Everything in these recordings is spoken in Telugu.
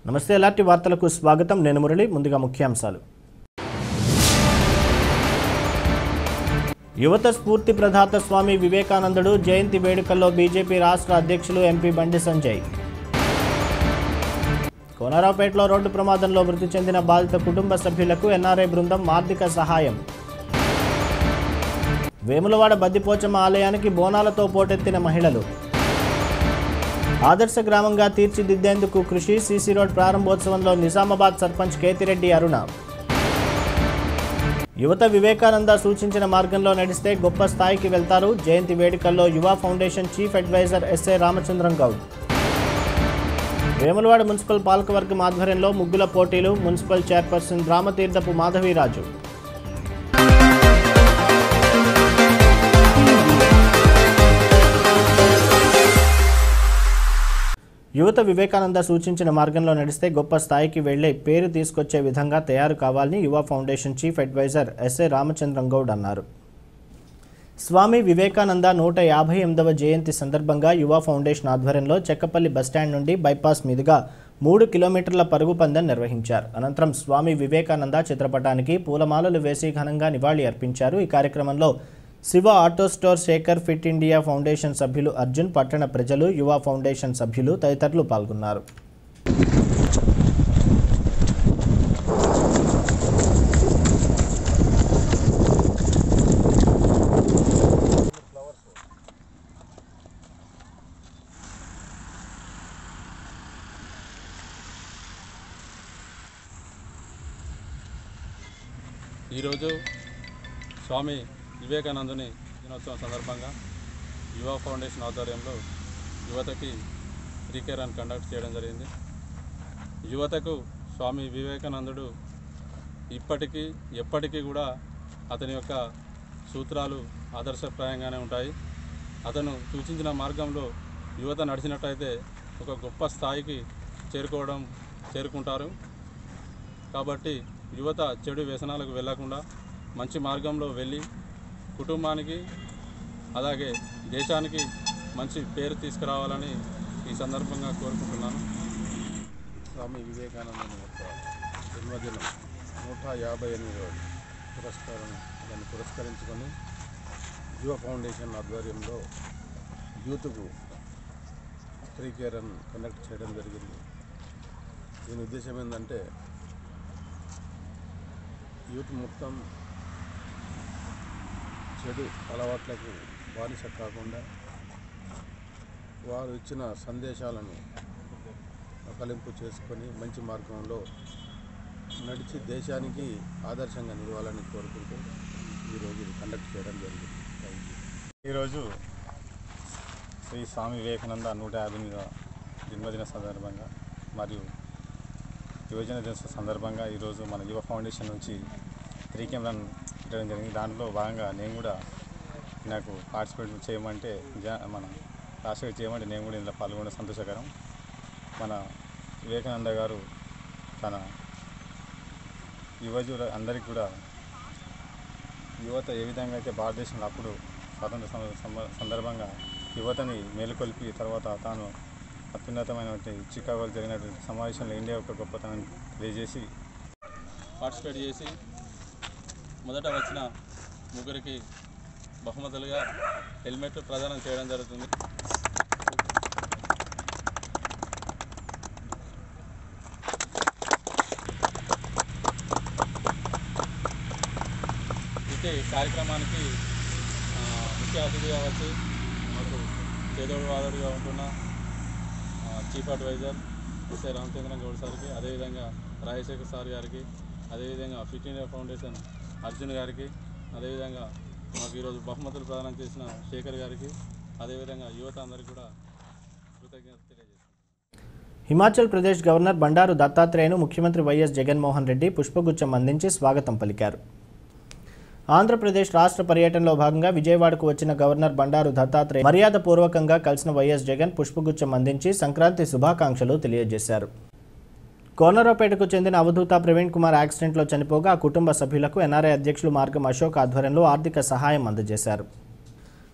నమస్తే ఎలాంటి వార్తలకు స్వాగతం నేను మురళి ముందుగా ముఖ్యాంశాలు యువత స్ఫూర్తి ప్రదాత స్వామి వివేకానందుడు జయంతి వేడుకల్లో బీజేపీ రాష్ట్ర అధ్యక్షులు ఎంపీ బండి సంజయ్ కోనరావుపేటలో రోడ్డు ప్రమాదంలో మృతి చెందిన బాధిత కుటుంబ సభ్యులకు ఎన్ఆర్ఐ బృందం ఆర్థిక సహాయం వేములవాడ బద్దిపోచమ్మ ఆలయానికి బోనాలతో పోటెత్తిన మహిళలు ఆదర్శ గ్రామంగా తీర్చిదిద్దేందుకు కృషి సీసీ రోడ్ ప్రారంభోత్సవంలో నిజామాబాద్ సర్పంచ్ కేతిరెడ్డి అరుణ యువత వివేకానంద సూచించిన మార్గంలో నడిస్తే గొప్ప స్థాయికి వెళ్తారు జయంతి వేడుకల్లో Yuva foundation chief advisor SA Ramachandram Goud Vemulawada municipal పాలకవర్గం ఆధ్వర్యంలో ముగ్గుల పోటీలు మున్సిపల్ చైర్పర్సన్ రామతీర్థపు మాధవీరాజు యువత వివేకానంద సూచించిన మార్గంలో నడిస్తే గొప్ప స్థాయికి వెళ్లే పేరు తీసుకొచ్చే విధంగా తయారు కావాలని Yuva foundation chief advisor SA Ramachandram Goud అన్నారు స్వామి వివేకానంద నూట యాభై ఎనిమిదవ జయంతి సందర్భంగా యువ ఫౌండేషన్ ఆధ్వర్యంలో చెక్కపల్లి బస్టాండ్ నుండి బైపాస్ మీదుగా మూడు కిలోమీటర్ల పరుగు పందెం నిర్వహించారు అనంతరం స్వామి వివేకానంద చిత్రపటానికి పూలమాలలు వేసి ఘనంగా నివాళి అర్పించారు ఈ కార్యక్రమంలో Shiva auto store Shekar fit India foundation సభ్యులు అర్జున్ పట్టణ ప్రజలు యువ ఫౌండేషన్ సభ్యులు తదితరులు పాల్గొన్నారు ఈరోజు స్వామి వివేకానందుని దినోత్సవం సందర్భంగా యువ ఫౌండేషన్ ఆధ్వర్యంలో యువతకి ఫ్రీ రన్ కండక్ట్ చేయడం జరిగింది యువతకు స్వామి వివేకానందుడు ఇప్పటికీ ఎప్పటికీ కూడా అతని యొక్క సూత్రాలు ఆదర్శప్రాయంగానే ఉంటాయి అతను సూచించిన మార్గంలో యువత నడిచినట్టయితే ఒక గొప్ప స్థాయికి చేరుకోవడం చేరుకుంటారు కాబట్టి యువత చెడు వ్యసనాలకు వెళ్ళకుండా మంచి మార్గంలో వెళ్ళి కుటుంబానికి అలాగే దేశానికి మంచి పేరు తీసుకురావాలని ఈ సందర్భంగా కోరుకుంటున్నాను స్వామి వివేకానందుని యొక్క జన్మదినం నూట యాభై ఎనిమిదవ పురస్కారం దాన్ని పురస్కరించుకొని యువ ఫౌండేషన్ ఆధ్వర్యంలో యూత్కు ఫ్రీ కేర్ రన్ కండక్ట్ చేయడం జరిగింది దీని ఉద్దేశం ఏంటంటే యూత్ మొత్తం చెడు అలవాట్లకు బానిస కాకుండా వారు ఇచ్చిన సందేశాలను నకలింపు చేసుకొని మంచి మార్గంలో నడిచి దేశానికి ఆదర్శంగా నిలవాలని కోరుకుంటూ ఈరోజు ఇది కండక్ట్ చేయడం జరిగింది థ్యాంక్ యూ ఈరోజు శ్రీ స్వామి వివేకానంద నూట యాభై ఎనిమిదవ జన్మదిన సందర్భంగా మరియు యువజన దినోత్సవ సందర్భంగా ఈరోజు మన యువ ఫౌండేషన్ నుంచి త్రీ కెమెరా పెట్టడం జరిగింది దాంట్లో భాగంగా నేను కూడా నాకు పార్టిసిపేట్ చేయమంటే జా మన రాష్ట్ర చేయమంటే నేను కూడా ఇందులో పాల్గొనడం సంతోషకరం మన వివేకానంద గారు తన యువజుల అందరికీ కూడా యువత ఏ విధంగా అయితే భారతదేశంలో అప్పుడు స్వాతంత్ర సం- సంబ- సందర్భంగా యువతని మేలుకొల్పి తర్వాత తాను అత్యున్నతమైనటువంటి చికాగోలో జరిగినటువంటి సమావేశంలో ఇండియా యొక్క గొప్పతనాన్ని తెలియజేసి పార్టిసిపేట్ చేసి మొదట వచ్చిన ముగ్గురికి బహుమతులుగా హెల్మెట్ ప్రదానం చేయడం జరుగుతుంది ఇదే కార్యక్రమానికి ఆ, ముఖ్య అతిథిగా వచ్చి మాకు చేదోడు వాదోడుగా ఉంటున్న ఆ, chief advisor SI Ramachandran Goud సార్కి అదేవిధంగా రాజశేఖర్ సార్ గారికి అదేవిధంగా ఫిట్ ఇండియా ఫౌండేషన్ అర్జున్ గారికి అదేవిధంగా మాకు ఈరోజు బహుమతులు ప్రదానం చేసిన శేఖర్ గారికి అదేవిధంగా యువత అందరికీ కూడా కృతజ్ఞత తెలియజేస్తాను హిమాచల్ ప్రదేశ్ గవర్నర్ బండారు దత్తాత్రేయను ముఖ్యమంత్రి వైఎస్ జగన్మోహన్ రెడ్డి పుష్పగుచ్చం అందించి స్వాగతం పలికారు ఆంధ్రప్రదేశ్ రాష్ట్ర పర్యటనలో భాగంగా విజయవాడకు వచ్చిన గవర్నర్ బండారు దత్తాత్రేయ మర్యాదపూర్వకంగా కలిసిన వైఎస్ జగన్ పుష్పగుచ్చం అందించి సంక్రాంతి శుభాకాంక్షలు తెలియజేశారు కోనరావుపేటకు చెందిన అవధూత ప్రవీణ్ కుమార్ యాక్సిడెంట్లో చనిపోగా ఆ కుటుంబ సభ్యులకు ఎన్ఆర్ఐ అధ్యక్షులు మార్గం అశోక్ ఆధ్వర్యంలో ఆర్థిక సహాయం అందజేశారు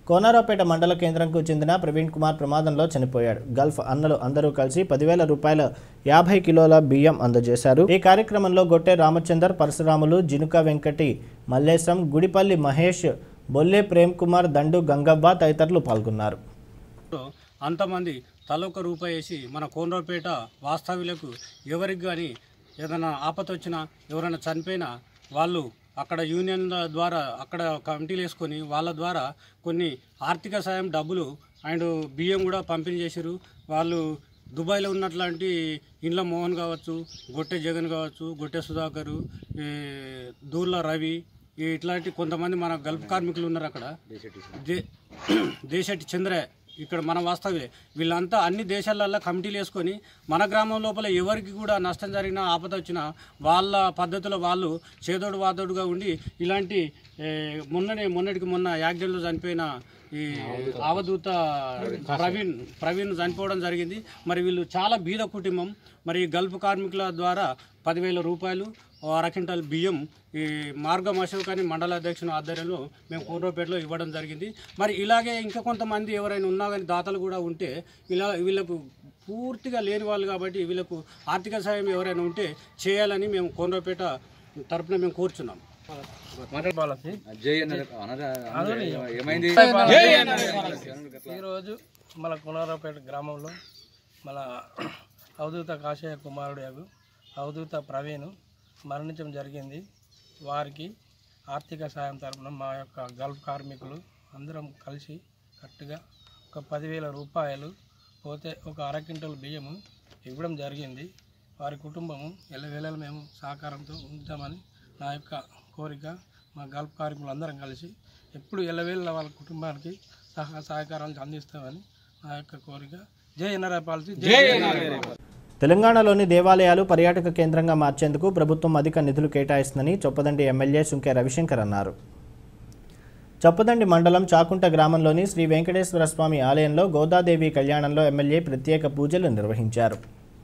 కోనారావుపేట మండల కేంద్రంకు చెందిన ప్రవీణ్ కుమార్ ప్రమాదంలో చనిపోయాడు గల్ఫ్ అన్నలు అందరూ కలిసి పదివేల రూపాయల యాభై కిలోల బియ్యం అందజేశారు ఈ కార్యక్రమంలో గొట్టె రామచందర్ పరశురాములు జినుక వెంకటి మల్లేశం గుడిపల్లి మహేష్ బొల్లే ప్రేమ్ కుమార్ దండు గంగవ్వ తదితరులు పాల్గొన్నారు అంతమంది తలొక రూపాయి వేసి మన కోనరావుపేట వాస్తవ్యులకు ఎవరికి కానీ ఏదైనా ఆపత వచ్చినా ఎవరైనా చనిపోయినా వాళ్ళు అక్కడ యూనియన్ల ద్వారా అక్కడ కమిటీలు వేసుకొని వాళ్ళ ద్వారా కొన్ని ఆర్థిక సాయం డబ్బులు అండ్ బియ్యం కూడా పంపిణీ చేశారు వాళ్ళు దుబాయ్లో ఉన్నట్లాంటి ఇండ్ల మోహన్ కావచ్చు గొట్టె జగన్ కావచ్చు గొట్టె సుధాకరు ఈ దూర్ల రవి ఈ ఇట్లాంటి కొంతమంది మన గల్ఫ్ కార్మికులు ఉన్నారు అక్కడ దే దేశటి చంద్ర ఇక్కడ మన వాస్తవ్యే వీళ్ళంతా అన్ని దేశాలల్లో కమిటీలు వేసుకొని మన గ్రామం లోపల ఎవరికి కూడా నష్టం జరిగినా ఆపద వచ్చినా వాళ్ళ పద్ధతిలో వాళ్ళు చేదోడు వాదోడుగా ఉండి ఇలాంటి ఏ, మొన్ననే మొన్నటికి మొన్న యాక్సిడెంట్లో చనిపోయిన ఈ అవధూత ప్రవీణ్ ప్రవీణ్ చనిపోవడం జరిగింది మరి వీళ్ళు చాలా బీద కుటుంబం మరి ఈ గల్ఫ్ కార్మికుల ద్వారా పదివేల రూపాయలు ఓ అరకింటల్ బియ్యం ఈ మార్గం అశోక్ అని మండల అధ్యక్షుని ఆధ్వర్యంలో మేము కోర్రోపేటలో ఇవ్వడం జరిగింది మరి ఇలాగే ఇంకా కొంతమంది ఎవరైనా ఉన్నా కానీ దాతలు కూడా ఉంటే ఇలా వీళ్ళకు పూర్తిగా లేని వాళ్ళు కాబట్టి వీళ్ళకు ఆర్థిక సాయం ఎవరైనా ఉంటే చేయాలని మేము కోనరాపేట తరపున మేము కోరుచున్నాం ఈరోజు మన కునారావుపేట గ్రామంలో మన అవధూత కాషాయ కుమారుడు యాగు అవధూత ప్రవీణ్ మరణించడం జరిగింది వారికి ఆర్థిక సాయం తరపున మా యొక్క గల్ఫ్ కార్మికులు అందరం కలిసి కరెక్ట్గా ఒక పదివేల రూపాయలు పోతే ఒక అర క్వింటల్ బియ్యము ఇవ్వడం జరిగింది వారి కుటుంబము ఎల్లవేళలా మేము సహకారంతో ఉంటామని నా యొక్క కోరిక మా గల్ఫ్ కార్మికులు అందరం కలిసి ఎప్పుడు ఎల్లవేళ వాళ్ళ కుటుంబానికి సహా సహకారాలు అందిస్తామని నా యొక్క కోరిక జై ఎన్ఆర్ఐ పాలసీ జై తెలంగాణలోని దేవాలయాలు పర్యాటక కేంద్రంగా మార్చేందుకు ప్రభుత్వం అధిక నిధులు కేటాయిస్తుందని చొప్పదండి ఎమ్మెల్యే సుంకె రవిశంకర్ అన్నారు చొప్పదండి మండలం చాకుంట గ్రామంలోని శ్రీ వెంకటేశ్వర స్వామి ఆలయంలో గోదాదేవి కళ్యాణంలో ఎమ్మెల్యే ప్రత్యేక పూజలు నిర్వహించారు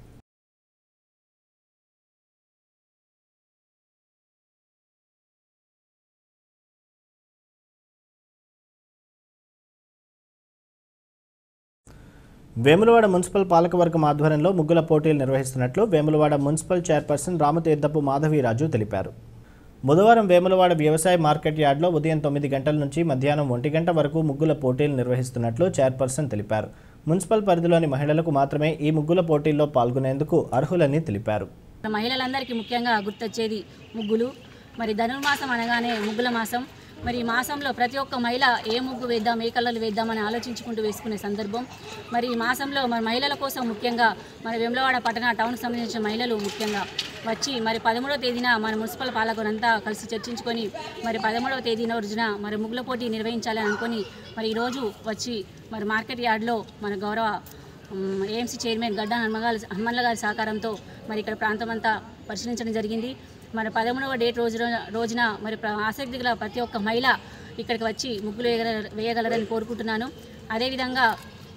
వేములవాడ మున్సిపల్ పాలకవర్గం ఆధ్వర్యంలో ముగ్గుల పోటీలు నిర్వహిస్తున్నట్లు వేములవాడ మున్సిపల్ చైర్పర్సన్ రామతీర్థపు మాధవీరాజు తెలిపారు బుధవారం వేములవాడ వ్యవసాయ మార్కెట్ యార్డ్లో ఉదయం తొమ్మిది గంటల నుంచి మధ్యాహ్నం ఒంటి గంట వరకు ముగ్గుల పోటీలు నిర్వహిస్తున్నట్లు చైర్పర్సన్ తెలిపారు మున్సిపల్ పరిధిలోని మహిళలకు మాత్రమే ఈ ముగ్గుల పోటీల్లో పాల్గొనేందుకు అర్హులని తెలిపారు మహిళలందరికీ ముఖ్యంగా గుర్తొచ్చేది ముగ్గులు మరి ధనుర్మాసం అనగానే ముగ్గుల మాసం మరి ఈ మాసంలో ప్రతి ఒక్క మహిళ ఏ ముగ్గు వేద్దాం ఏ కలర్లు వేద్దామని ఆలోచించుకుంటూ వేసుకునే సందర్భం మరి ఈ మాసంలో మరి మహిళల కోసం ముఖ్యంగా మన వెమ్లవాడ పట్టణ టౌన్కి సంబంధించిన మహిళలు ముఖ్యంగా వచ్చి మరి పదమూడవ తేదీన మన మున్సిపల్ పాలకులంతా కలిసి చర్చించుకొని మరి పదమూడవ తేదీన రోజున మరి ముగ్గుల పోటీ నిర్వహించాలని అనుకొని మరి ఈరోజు వచ్చి మరి మార్కెట్ యార్డ్లో మన గౌరవ మ్, ఏఎంసీ చైర్మన్ గడ్డ హనుమగారి హనుమన్ల గారి సహకారంతో మరి ఇక్కడ ప్రాంతం అంతా పరిశీలించడం జరిగింది మరి పదమూడవ డేట్ రోజు రోజున మరి ప్ర- ఆసక్తి గల ప్రతి ఒక్క మహిళ ఇక్కడికి వచ్చి ముగ్గులు వేయగల వేయగలరని కోరుకుంటున్నాను అదేవిధంగా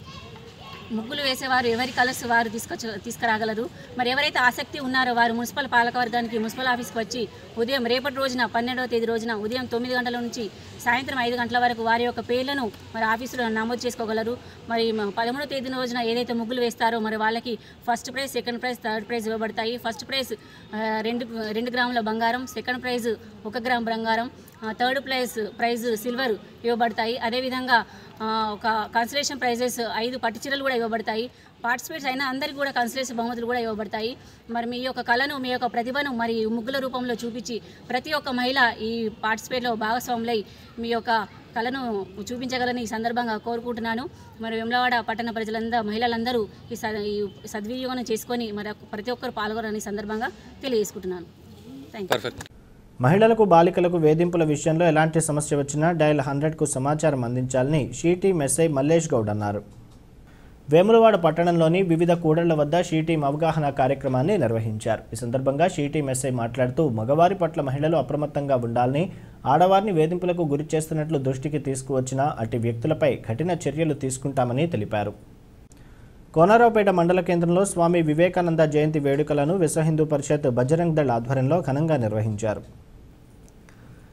ముగ్గులు వేసేవారు ఎవరి కలర్స్ వారు తీసుకొచ్చు తీసుకురాగలరు మరి ఎవరైతే ఆసక్తి ఉన్నారో వారు మున్సిపల్ పాలకవర్గానికి మున్సిపల్ ఆఫీస్కి వచ్చి ఉదయం రేపటి రోజున పన్నెండవ తేదీ రోజున ఉదయం తొమ్మిది గంటల నుంచి సాయంత్రం ఐదు గంటల వరకు వారి యొక్క పేర్లను మరి ఆఫీసులో నమోదు చేసుకోగలరు మరి మ- పదమూడవ తేదీ రోజున ఏదైతే ముగ్గులు వేస్తారో మరి వాళ్ళకి first prize second prize third prize ఇవ్వబడతాయి ఫస్ట్ ప్రైజ్ ఆ, రెండు రెండు గ్రాముల బంగారం సెకండ్ ప్రైజ్ ఒక గ్రామ్ బంగారం ఆ, థర్డ్ ప్రైజ్ ప్రైజ్ సిల్వర్ ఇవ్వబడతాయి అదేవిధంగా ఆ, ఒక కన్సలేషన్ ప్రైజెస్ ఐదు పట్టు చీరలు కూడా ఇవ్వబడతాయి పార్టిసిపేట్స్ అయినా అందరికీ కూడా కన్సలేషన్ బహుమతులు కూడా ఇవ్వబడతాయి మరి మీ యొక్క కళను మీ యొక్క ప్రతిభను మరి ముగ్గుల రూపంలో చూపించి ప్రతి ఒక్క మహిళ ఈ పార్టిసిపేట్లో భాగస్వాములై మీ యొక్క కళను చూపించగలని ఈ సందర్భంగా కోరుకుంటున్నాను మరి వెమ్లవాడ పట్టణ ప్రజలందరూ మహిళలందరూ ఈ స- ఈ సద్వినియోగం చేసుకొని మరి ప్రతి ఒక్కరు పాల్గొనని ఈ సందర్భంగా తెలియజేసుకుంటున్నాను థ్యాంక్ యూ మహిళలకు బాలికలకు వేధింపుల విషయంలో ఎలాంటి సమస్య వచ్చినా డయల్ హండ్రెడ్కు సమాచారం అందించాలని షీటీ మెస్సై మల్లేష్ గౌడ్ అన్నారు వేములవాడ పట్టణంలోని వివిధ కూడళ్ల వద్ద షీటీం అవగాహన కార్యక్రమాన్ని నిర్వహించారు ఈ సందర్భంగా షీటీ మెస్సై మాట్లాడుతూ మగవారి పట్ల మహిళలు అప్రమత్తంగా ఉండాలని ఆడవారిని వేధింపులకు గురి చేస్తున్నట్లు దృష్టికి తీసుకువచ్చిన అట్టి వ్యక్తులపై కఠిన చర్యలు తీసుకుంటామని తెలిపారు కోనరావుపేట మండల కేంద్రంలో స్వామి వివేకానంద జయంతి వేడుకలను విశ్వ హిందూ పరిషత్ బజరంగ్ దళ్ ఆధ్వర్యంలో ఘనంగా నిర్వహించారు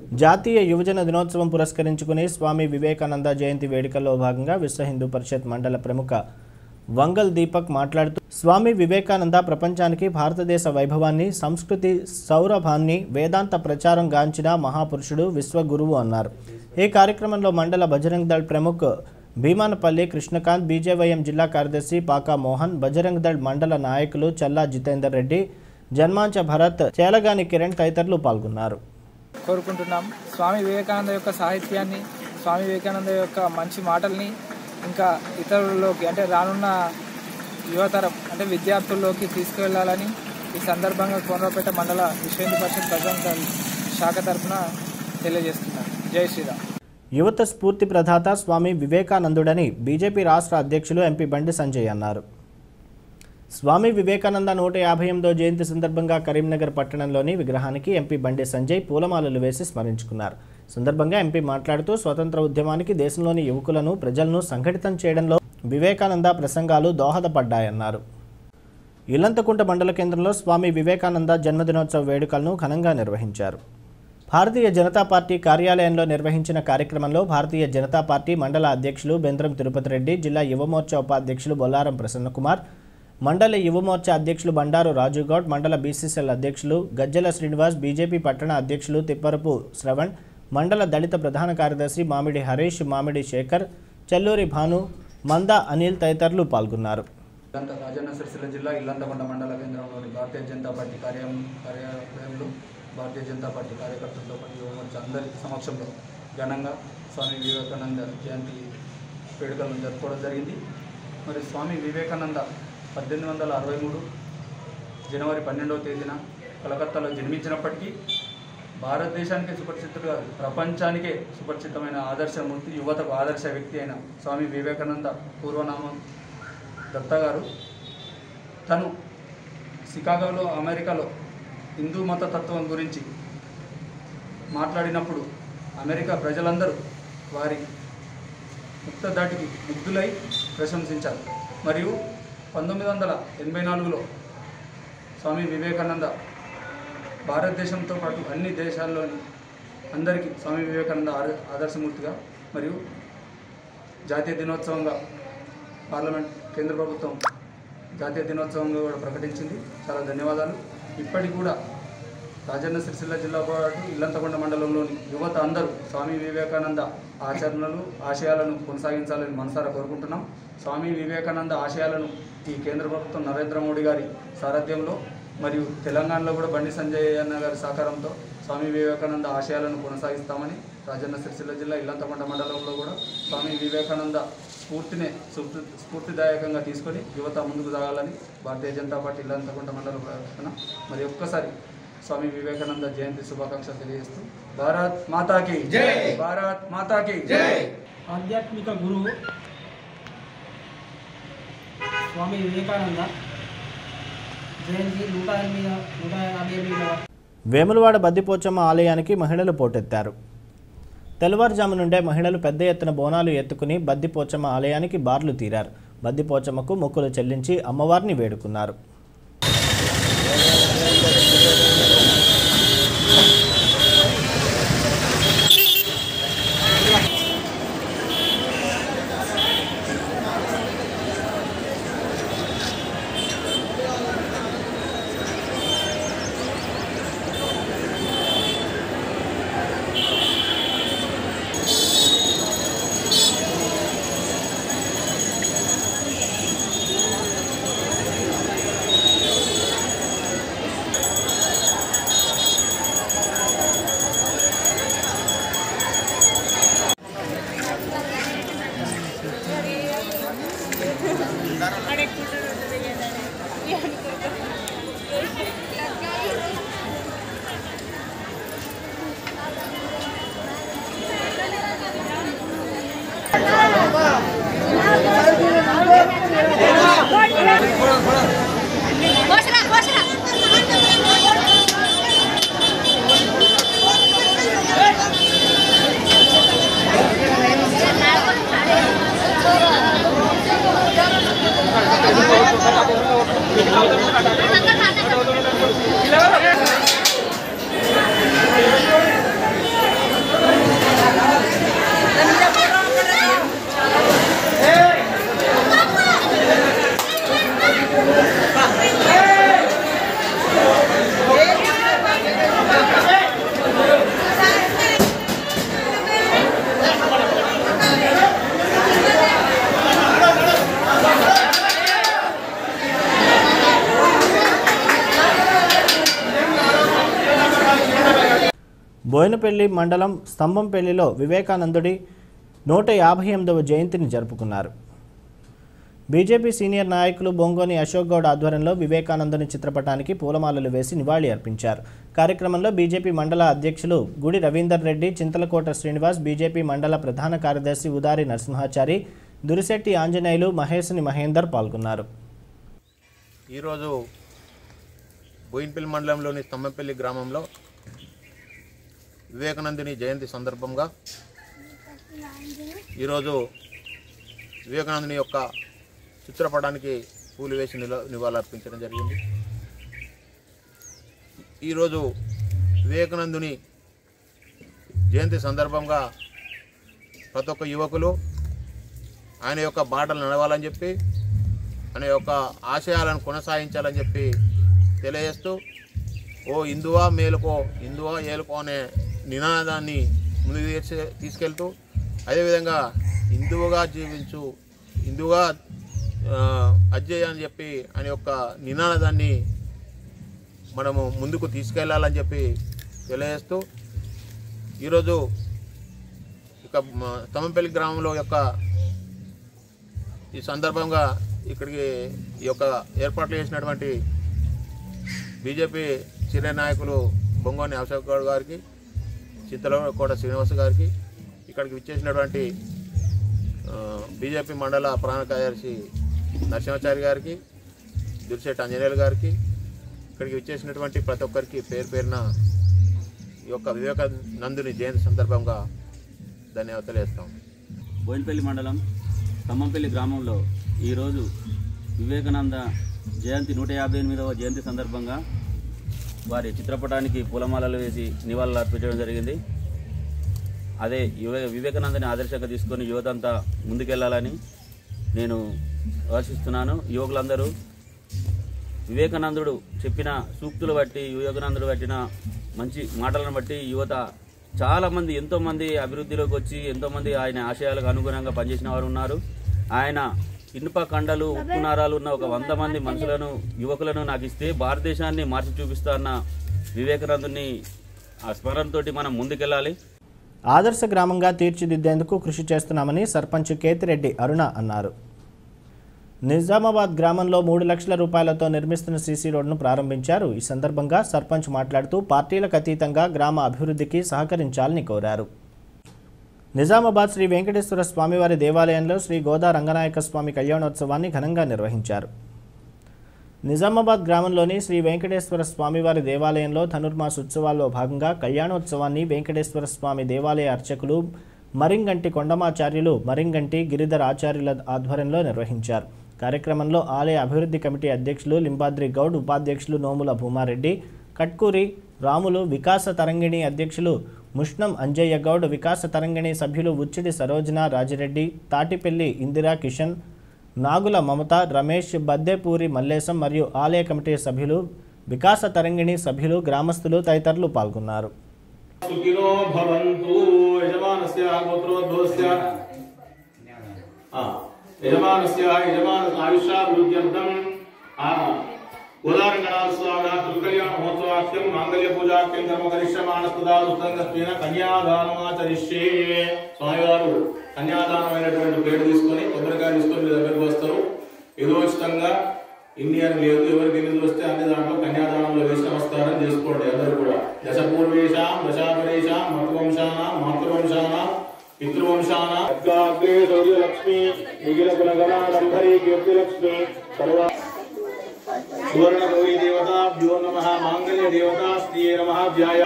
జాతీయ యువజన దినోత్సవం పురస్కరించుకుని స్వామి వివేకానంద జయంతి వేడుకల్లో భాగంగా విశ్వ హిందూ పరిషత్ మండల ప్రముఖ వంగల్ దీపక్ మాట్లాడుతూ స్వామి వివేకానంద ప్రపంచానికి భారతదేశ వైభవాన్ని సంస్కృతి సౌరభాన్ని వేదాంత ప్రచారం గాంచిన మహాపురుషుడు విశ్వగురువు అన్నారు ఈ కార్యక్రమంలో మండల బజరంగ్ దళ్ ప్రముఖ్ భీమానపల్లి కృష్ణకాంత్ బీజేవైఎం జిల్లా కార్యదర్శి పాకా మోహన్ బజరంగ్ దళ్ మండల నాయకులు చల్లా జితేందర్ రెడ్డి జన్మాంచ భరత్ చేలగాని కిరణ్ తదితరులు పాల్గొన్నారు కోరుకుంటున్నాం స్వామి వివేకానంద యొక్క సాహిత్యాన్ని స్వామి వివేకానంద యొక్క మంచి మాటల్ని ఇంకా ఇతరుల్లోకి అంటే రానున్న యువతరం అంటే విద్యార్థుల్లోకి తీసుకువెళ్ళాలని ఈ సందర్భంగా కోనరాపేట మండల విశ్వ హిందూ పరిషత్ బజరంగ దళ్ శాఖ తరఫున తెలియజేస్తున్నాను జై శ్రీరామ్ యువత స్ఫూర్తి ప్రదాత స్వామి వివేకానందుడని బీజేపీ రాష్ట్ర అధ్యక్షులు ఎంపీ బండి సంజయ్ అన్నారు స్వామి వివేకానంద నూట యాభై ఎనిమిదో జయంతి సందర్భంగా కరీంనగర్ పట్టణంలోని విగ్రహానికి ఎంపీ బండి సంజయ్ పూలమాలలు వేసి స్మరించుకున్నారు సందర్భంగా ఎంపీ మాట్లాడుతూ స్వతంత్ర ఉద్యమానికి దేశంలోని యువకులను ప్రజలను సంఘటితం చేయడంలో వివేకానంద ప్రసంగాలు దోహదపడ్డాయన్నారు ఇల్లంతకుంట మండల కేంద్రంలో స్వామి వివేకానంద జన్మదినోత్సవ వేడుకలను ఘనంగా నిర్వహించారు భారతీయ జనతా పార్టీ కార్యాలయంలో నిర్వహించిన కార్యక్రమంలో భారతీయ జనతా పార్టీ మండల అధ్యక్షులు బెంద్రం తిరుపతి రెడ్డి జిల్లా యువమోర్చా ఉపాధ్యక్షులు బొల్లారం ప్రసన్నకుమార్ మండల యువమోర్చా అధ్యక్షులు బండారు రాజుగౌడ్ మండల బీసీసీఎల్ అధ్యక్షులు గజ్జల శ్రీనివాస్ బీజేపీ పట్టణ అధ్యక్షులు తిప్పరపు శ్రవణ్ మండల దళిత ప్రధాన కార్యదర్శి మామిడి హరీష్ మామిడి శేఖర్ చెల్లూరి భాను మంద అనిల్ తదితరులు పాల్గొన్నారు ఇల్లంత రాజన్న సిరిసిల్ల జిల్లా ఇల్లంతకొండ మండల కేంద్రంలోని భారతీయ జనతా పార్టీ కార్యం కార్యాలయంలో భారతీయ జనతా పార్టీ కార్యకర్తలతో పాటు యువమోర్చా అందరి సమక్షంలో ఘనంగా స్వామి వివేకానంద జయంతి వేడుకలను జరుపుకోవడం జరిగింది మరి స్వామి వివేకానంద పద్దెనిమిది వందల అరవై మూడు జనవరి పన్నెండవ తేదీన కలకత్తాలో జన్మించినప్పటికీ భారతదేశానికే సుపరిచితుడు కాదు ప్రపంచానికే సుపరిచితమైన ఆదర్శమూర్తి యువతకు ఆదర్శ వ్యక్తి అయిన స్వామి వివేకానంద పూర్వనామం దత్తా గారు తను షికాగోలో అమెరికాలో హిందూ మత తత్వం గురించి మాట్లాడినప్పుడు అమెరికా ప్రజలందరూ వారి ముక్త దాటికి ముగ్ధులై ప్రశంసించారు మరియు పంతొమ్మిది వందల ఎనభై నాలుగులో స్వామి వివేకానంద భారతదేశంతో పాటు అన్ని దేశాల్లోని అందరికీ స్వామి వివేకానంద ఆద- ఆదర్శమూర్తిగా మరియు జాతీయ దినోత్సవంగా పార్లమెంట్ కేంద్ర ప్రభుత్వం జాతీయ దినోత్సవంగా కూడా ప్రకటించింది చాలా ధన్యవాదాలు ఇప్పటికి కూడా రాజన్న సిరిసిల్ల జిల్లా పాటు ఇల్లంతకొండ మండలంలోని యువత అందరూ స్వామి వివేకానంద ఆచరణలు ఆశయాలను కొనసాగించాలని మనసారా కోరుకుంటున్నాం స్వామి వివేకానంద ఆశయాలను ఈ కేంద్ర ప్రభుత్వం నరేంద్ర మోడీ గారి సారథ్యంలో మరియు తెలంగాణలో కూడా బండి సంజయ్ అన్న గారి సహకారంతో స్వామి వివేకానంద ఆశయాలను కొనసాగిస్తామని రాజన్న సిరిసిల్ల జిల్లా ఇల్లంతకొండ మండలంలో కూడా స్వామి వివేకానంద స్ఫూర్తినే స్ఫూర్తి స్ఫూర్తిదాయకంగా తీసుకొని యువత ముందుకు సాగాలని భారతీయ జనతా పార్టీ ఇల్లంతకొండ మండల ప్రకటన మరి ఒక్కసారి స్వామి వివేకానంద జయంతి శుభాకాంక్షలు తెలియజేస్తూ భారత్ మాతాకి జై భారత్ మాతాకి జై ఆధ్యాత్మిక గురువు స్వామి వివేకానంద జయంతి నూట ఎనిమిది నూట యాభై ఎనిమిదవ వేములవాడ బద్దిపోచమ్మ ఆలయానికి మహిళలు పోటెత్తారు తెల్లవారుజాము నుండే మహిళలు పెద్ద ఎత్తున బోనాలు ఎత్తుకుని బద్దిపోచమ్మ ఆలయానికి బార్లు తీరారు బద్దిపోచమ్మకు మొక్కులు చెల్లించి అమ్మవారిని వేడుకున్నారు బోయినపల్లి మండలం స్తంభంపల్లిలో వివేకానందుడి నూట యాభై ఎనిమిదవ జయంతిని జరుపుకున్నారు బీజేపీ సీనియర్ నాయకులు బొంగోని అశోక్ గౌడ్ ఆధ్వర్యంలో వివేకానందుని చిత్రపటానికి పూలమాలలు వేసి నివాళి అర్పించారు కార్యక్రమంలో బీజేపీ మండల అధ్యక్షులు గుడి రవీందర్ రెడ్డి చింతలకోట శ్రీనివాస్ బీజేపీ మండల ప్రధాన కార్యదర్శి ఉదారి నరసింహాచారి దురిశెట్టి ఆంజనేయులు మహేశ్ని మహేందర్ పాల్గొన్నారు ఈరోజు బోయిన్పల్లి మండలంలోని స్తంభంపల్లి గ్రామంలో వివేకానందుని జయంతి సందర్భంగా ఈరోజు వివేకానందుని యొక్క చిత్రపటానికి పూలు వేసి నిల నివాళులర్పించడం జరిగింది ఈరోజు వివేకానందుని జయంతి సందర్భంగా ప్రతి ఒక్క యువకులు ఆయన యొక్క బాటలు నడవాలని చెప్పి ఆయన యొక్క ఆశయాలను కొనసాగించాలని చెప్పి తెలియజేస్తూ ఓ హిందువా మేలుకో హిందువా ఏలుకో అనే నినాదాన్ని ముందుకు తీసే- తీసుకెళ్తూ అదేవిధంగా హిందువుగా జీవించు హిందువుగా ఆ, అజ్జయ్య అని చెప్పి ఆయన యొక్క నినాదాన్ని మనము ముందుకు తీసుకెళ్లాలని చెప్పి తెలియజేస్తూ ఈరోజు ఇక మ- తమ్మంపల్లి గ్రామంలో యొక్క ఈ సందర్భంగా ఇక్కడికి ఈ యొక్క ఏర్పాట్లు చేసినటువంటి బీజేపీ సీనియర్ నాయకులు బొంగోని అశోక్ గౌడ్ గారికి చింతలకోట శ్రీనివాస్ గారికి ఇక్కడికి విచ్చేసినటువంటి ఆ, బీజేపీ మండల ప్రధాన కార్యదర్శి నరసింహాచారి గారికి దుర్శెట్టి అంజనేయులు గారికి ఇక్కడికి విచ్చేసినటువంటి ప్రతి ఒక్కరికి పేరు పేరున ఈ యొక్క వివేకానందుని జయంతి సందర్భంగా ధన్యవాదాలు తెలియజేస్తాం బోయినపల్లి మండలం ఖమ్మంపల్లి గ్రామంలో ఈరోజు వివేకానంద జయంతి నూట యాభై ఎనిమిదవ జయంతి సందర్భంగా వారి చిత్రపటానికి పూలమాలలు వేసి నివాళులు అర్పించడం జరిగింది అదే యువ వివేకానందని ఆదర్శంగా తీసుకొని యువత అంతా ముందుకెళ్లాలని నేను ఆశిస్తున్నాను యువకులందరూ వివేకానందుడు చెప్పిన సూక్తులు బట్టి వివేకానందుడు పట్టిన మంచి మాటలను బట్టి యువత చాలా మంది ఎంతో మంది అభివృద్ధిలోకి వచ్చి ఎంతో మంది ఆయన ఆశయాలకు అనుగుణంగా పనిచేసిన వారు ఉన్నారు ఆయన ఇనుప కండలు ఉప్పు నారాలు ఉన్న ఒక వంద మంది మనుషులను యువకులను నాకు ఇస్తే భారతదేశాన్ని మార్చి చూపిస్తా అన్న వివేకానందుని ఆ స్మరణతోటి మనం ముందుకెళ్ళాలి ఆదర్శ గ్రామంగా తీర్చిదిద్దేందుకు కృషి చేస్తున్నామని సర్పంచ్ కేతిరెడ్డి అరుణ అన్నారు నిజామాబాద్ గ్రామంలో మూడు లక్షల రూపాయలతో నిర్మిస్తున్న సీసీ రోడ్డును ప్రారంభించారు ఈ సందర్భంగా సర్పంచ్ మాట్లాడుతూ పార్టీలకు అతీతంగా గ్రామ అభివృద్ధికి సహకరించాలని కోరారు నిజామాబాద్ శ్రీ వెంకటేశ్వర స్వామివారి దేవాలయంలో శ్రీ గోదా రంగనాయక స్వామి కళ్యాణోత్సవాన్ని ఘనంగా నిర్వహించారు నిజామాబాద్ గ్రామంలోని శ్రీ వెంకటేశ్వర స్వామివారి దేవాలయంలో ధనుర్మాస ఉత్సవాల్లో భాగంగా కళ్యాణోత్సవాన్ని వెంకటేశ్వర స్వామి దేవాలయ అర్చకులు మరింగంటి కొండమాచార్యులు మరింగంటి గిరిధర్ ఆచార్యుల ఆధ్వర్యంలో నిర్వహించారు కార్యక్రమంలో ఆలయ అభివృద్ధి కమిటీ అధ్యక్షులు లింబాద్రి గౌడ్ ఉపాధ్యక్షులు నోముల భూమారెడ్డి కట్కూరి రాములు వికాస తరంగిణి అధ్యక్షులు ముష్ణం అంజయ్య గౌడ్ వికాస తరంగిణి సభ్యులు ఉచ్చిడి సరోజన రాజిరెడ్డి తాటిపల్లి ఇందిరా కిషన్ నాగుల మమత రమేష్ బద్దెపూరి మల్లేశం మరియు ఆలయ కమిటీ సభ్యులు వికాస తరంగిణి సభ్యులు గ్రామస్తులు తదితరులు పాల్గొన్నారు సుఖినో భవంతు యజమానస్య గోత్రోద్భవస్య ఆ, యజమానస్య యజమాన ఆయుష్యాభివృద్ధ్యర్థం ఆ ఉదాహరణస్వామిన కళ్యాణ మహోత్సవాఖ్యం మాంగళ్య పూజాఖ్యం కర్మ కరిష్యమానస్తుదా ఉత్తంగత్వేన కన్యాదానమాచరిష్యే స్వామివారు కన్యాదానమైనటువంటి పేరు తీసుకొని కొబ్బరికాయ తీసుకొని మీ దగ్గరకు వస్తారు యథోచితంగా ఇన్ని అని లేదు ఎవరికి ఎన్ని వస్తే అన్ని దాంట్లో కన్యాదానంలో వేసి నమస్కారం చేసుకోండి అందరూ కూడా దశపూర్వేషాం దశాపరేషాం మతవంశానాం మాతృవంశానాం పితృవంశానాం అగ్రే సౌర్యలక్ష్మి మిగిల గుణగణాడంబరి కీర్తిలక్ష్మి సర్వ సువర్ణ గౌరీ దేవతాభ్యో నమ మాంగళ్య దేవతా శ్రీ నమ ధ్యాయ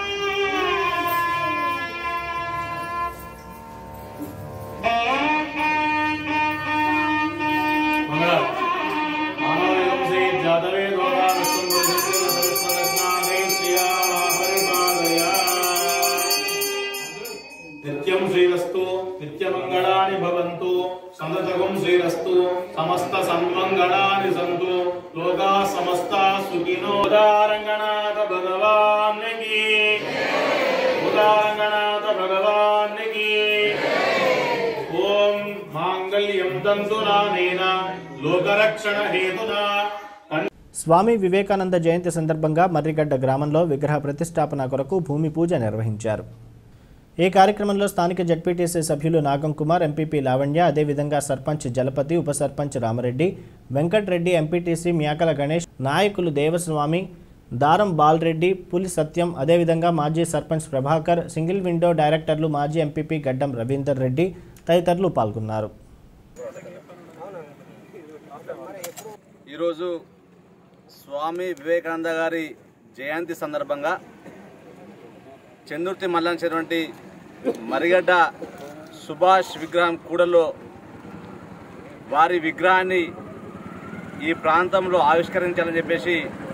మంగళ మానవయంసే జాతవే దోరా నిత్యం శ్రీరస్తు నిత్యమంగళాని భవంతు సందతకం శ్రీరస్తు సమస్త సన్మంగళాని సంతు లోకా సమస్త సుఖినో ఉదారంగనాథ భగవానికి ఉదారంగనాథ భగవానికి ఓం మాంగళ్యం తంతునానేన లోకరక్షణ హేతునా స్వామి వివేకానంద జయంతి సందర్భంగా మర్రిగడ్డ గ్రామంలో విగ్రహ ప్రతిష్టాపన కొరకు భూమి పూజ నిర్వహించారు ఈ కార్యక్రమంలో స్థానిక జడ్పీటీసీ సభ్యులు నాగం కుమార్ ఎంపీపీ లావణ్య అదేవిధంగా సర్పంచ్ జలపతి ఉప సర్పంచ్ రామరెడ్డి వెంకట్రెడ్డి ఎంపీటీసీ మ్యాకల గణేష్ నాయకులు దేవస్వామి దారం బాలరెడ్డి పులి సత్యం అదేవిధంగా మాజీ సర్పంచ్ ప్రభాకర్ సింగిల్ విండో డైరెక్టర్లు మాజీ ఎంపీపీ గడ్డం రవీందర్ రెడ్డి తదితరులు పాల్గొన్నారు ఈరోజు స్వామి వివేకానంద గారి జయంతి సందర్భంగా చందుర్తి మల్లంచేటువంటి మరిగడ్డ సుభాష్ విగ్రహం కూడలో వారి విగ్రహాన్ని ఈ ప్రాంతంలో ఆవిష్కరించాలని చెప్పేసి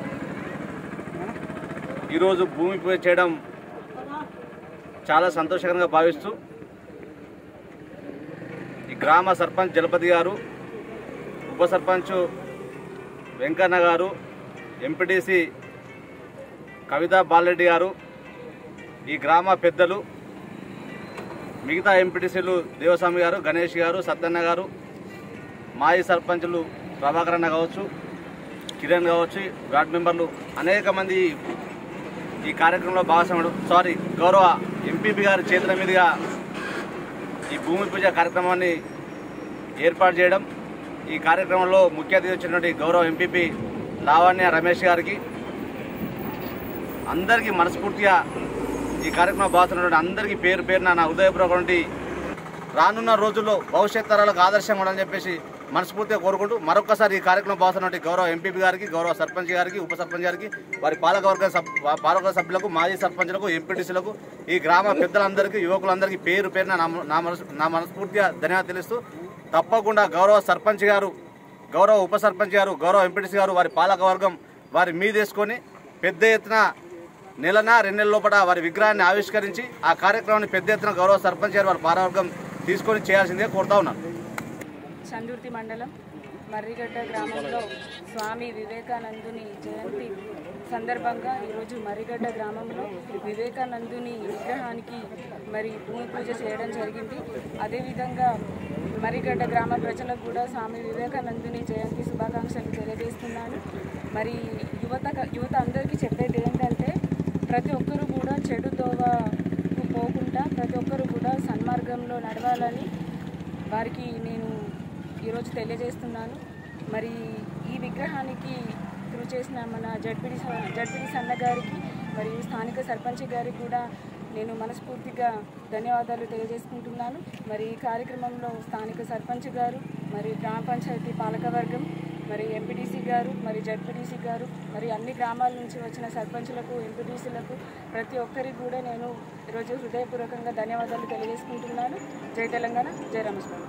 ఈరోజు భూమి పూజ చేయడం చాలా సంతోషకరంగా భావిస్తూ ఈ గ్రామ సర్పంచ్ జలపతి గారు ఉప సర్పంచ్ వెంకన్న గారు ఎంపీటీసీ కవితా బాలరెడ్డి గారు ఈ గ్రామ పెద్దలు మిగతా ఎంపీటీసీలు దేవస్వామి గారు గణేష్ గారు సత్యన్న గారు మాజీ సర్పంచులు ప్రభాకర్ అన్న కావచ్చు కిరణ్ కావచ్చు వార్డ్ మెంబర్లు అనేక మంది ఈ కార్యక్రమంలో భాగస్వాముడు సారీ గౌరవ ఎంపీపీ గారి చేతుల మీదుగా ఈ భూమి పూజ కార్యక్రమాన్ని ఏర్పాటు చేయడం ఈ కార్యక్రమంలో ముఖ్య అతిథి వచ్చినటువంటి గౌరవ ఎంపీపీ లావణ్య రమేష్ గారికి అందరికీ మనస్ఫూర్తిగా ఈ కార్యక్రమం బాగుతున్నటువంటి అందరికీ పేరు పేరున నా హృదయపూర్వకటువంటి రానున్న రోజుల్లో భవిష్యత్ తరాలకు ఆదర్శంగా ఉండాలని చెప్పేసి మనస్ఫూర్తిగా కోరుకుంటూ మరొకసారి ఈ కార్యక్రమం బాగుతున్నటువంటి గౌరవ ఎంపీపీ గారికి గౌరవ సర్పంచ్ గారికి ఉప సర్పంచ్ గారికి వారి పాలకవర్గ సబ్ పాలకవర్గ సభ్యులకు మాజీ సర్పంచులకు ఎంపీటీసీలకు ఈ గ్రామ పెద్దలందరికీ యువకులందరికీ పేరు పేరున నా నా మనసు నా మనస్ఫూర్తిగా ధన్యవాదాలు తెలుస్తూ తప్పకుండా గౌరవ సర్పంచ్ గారు గౌరవ ఉప సర్పంచ్ గారు గౌరవ ఎంపీటీసీ గారు వారి పాలకవర్గం వారి మీదేసుకొని పెద్ద ఎత్తున నెలన రెండు నెలల లోపల వారి విగ్రహాన్ని ఆవిష్కరించి ఆ కార్యక్రమాన్ని పెద్ద ఎత్తున గౌరవ సర్పంచ్ గారు వారి పాలకవర్గం తీసుకొని చేయాల్సిందే కోరుతా ఉన్నాను చందుర్తి మండలం మర్రిగడ్డ గ్రామంలో స్వామి వివేకానందుని జయంతి సందర్భంగా ఈరోజు మర్రిగడ్డ గ్రామంలో వివేకానందుని విగ్రహానికి మరి భూమి పూజ చేయడం జరిగింది అదేవిధంగా మర్రిగడ్డ గ్రామ ప్రజలకు కూడా స్వామి వివేకానందుని జయంతి శుభాకాంక్షలు తెలియజేస్తున్నాను మరి యువత యువత అందరికీ చెప్పేది ఏంటంటే ప్రతి ఒక్కరూ కూడా చెడు దోవకు పోకుండా ప్రతి ఒక్కరూ కూడా సన్మార్గంలో నడవాలని వారికి నేను ఈరోజు తెలియజేస్తున్నాను మరి ఈ విగ్రహానికి కృషి చేసిన మన జడ్పిడి జడ్పిడి సన్న గారికి మరియు స్థానిక సర్పంచ్ గారికి కూడా నేను మనస్ఫూర్తిగా ధన్యవాదాలు తెలియజేసుకుంటున్నాను మరి ఈ కార్యక్రమంలో స్థానిక సర్పంచ్ గారు మరి గ్రామ పంచాయతీ పాలకవర్గం మరి ఎంపీటీసీ గారు మరి జడ్పీటీసీ గారు మరి అన్ని గ్రామాల నుంచి వచ్చిన సర్పంచులకు ఎంపీటీసీలకు ప్రతి ఒక్కరికి కూడా నేను ఈరోజు హృదయపూర్వకంగా ధన్యవాదాలు తెలియజేసుకుంటున్నాను జై తెలంగాణ జై రామస్వామి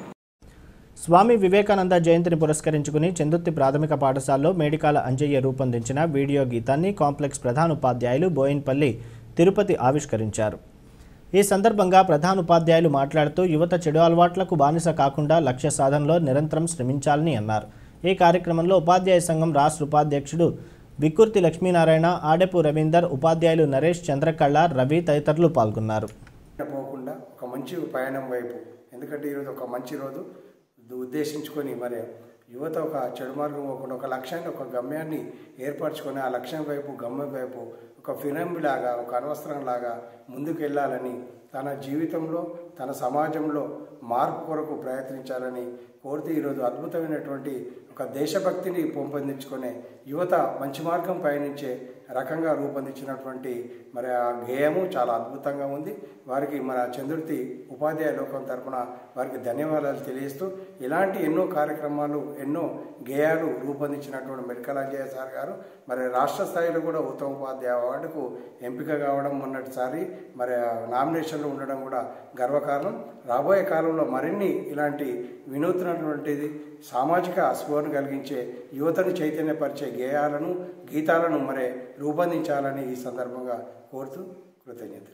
స్వామి వివేకానంద జయంతిని పురస్కరించుకుని చందుర్తి ప్రాథమిక పాఠశాలలో మేడికాల అంజయ్య రూపొందించిన వీడియో గీతాన్ని కాంప్లెక్స్ ప్రధానోపాధ్యాయులు బోయిన్పల్లి తిరుపతి ఆవిష్కరించారు ఈ సందర్భంగా ప్రధానోపాధ్యాయులు మాట్లాడుతూ యువత చెడు అలవాట్లకు బానిస కాకుండా లక్ష్య సాధనలో నిరంతరం శ్రమించాలని అన్నారు ఈ కార్యక్రమంలో ఉపాధ్యాయ సంఘం రాష్ట్ర ఉపాధ్యక్షుడు వికుర్తి లక్ష్మీనారాయణ ఆడెపు రవీందర్ ఉపాధ్యాయులు నరేష్ చంద్రకళ రవి తదితరులు పాల్గొన్నారు పోకుండా ఒక మంచి పయనం వైపు ఎందుకంటే ఈరోజు ఒక మంచి రోజు ఉద్దేశించుకొని మరి యువత ఒక చెడు మార్గం పోకుండా ఒక లక్ష్యాన్ని ఒక గమ్యాన్ని ఏర్పరచుకొని ఆ లక్ష్యం వైపు గమ్యం వైపు ఒక ఫిరంబిలాగా ఒక అనవసరంలాగా ముందుకు వెళ్ళాలని తన జీవితంలో తన సమాజంలో మార్పు కొరకు ప్రయత్నించాలని కోరుతూ ఈరోజు అద్భుతమైనటువంటి ఒక దేశభక్తిని పెంపొందించుకునే యువత మంచి మార్గం పయనించే రకంగా రూపొందించినటువంటి మరి ఆ గేయము చాలా అద్భుతంగా ఉంది వారికి మన చంద్రుతి ఉపాధ్యాయ లోకం తరపున వారికి ధన్యవాదాలు తెలియజేస్తూ ఇలాంటి ఎన్నో కార్యక్రమాలు ఎన్నో గేయాలు రూపొందించినటువంటి మెడికల్ అంజయ్య సార్ గారు మరి రాష్ట్ర స్థాయిలో కూడా ఉత్తమ ఉపాధ్యాయ అవార్డుకు ఎంపిక కావడం మొన్నటిసారి మరి నామినేషన్లో ఉండడం కూడా గర్వకారణం రాబోయే కాలంలో మరిన్ని ఇలాంటి వినూత్నటువంటిది సామాజిక స్ఫూర్తిని కలిగించే యువతను చైతన్యపరిచే గేయాలను గీతాలను మరి రూపొందించాలని ఈ సందర్భంగా కోరుతూ కృతజ్ఞతలు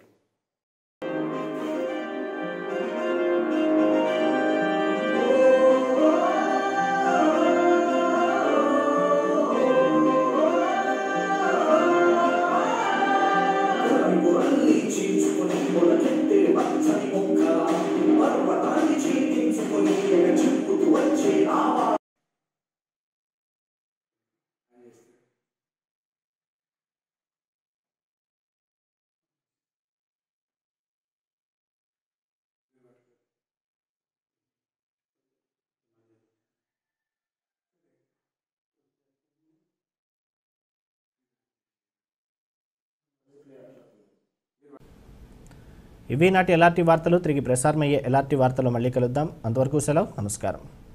ఇవి నాటి ఎలాంటి వార్తలు తిరిగి ప్రసారమయ్యే ఎలాంటి వార్తలు మళ్ళీ కలుద్దాం అంతవరకు సెలవు నమస్కారం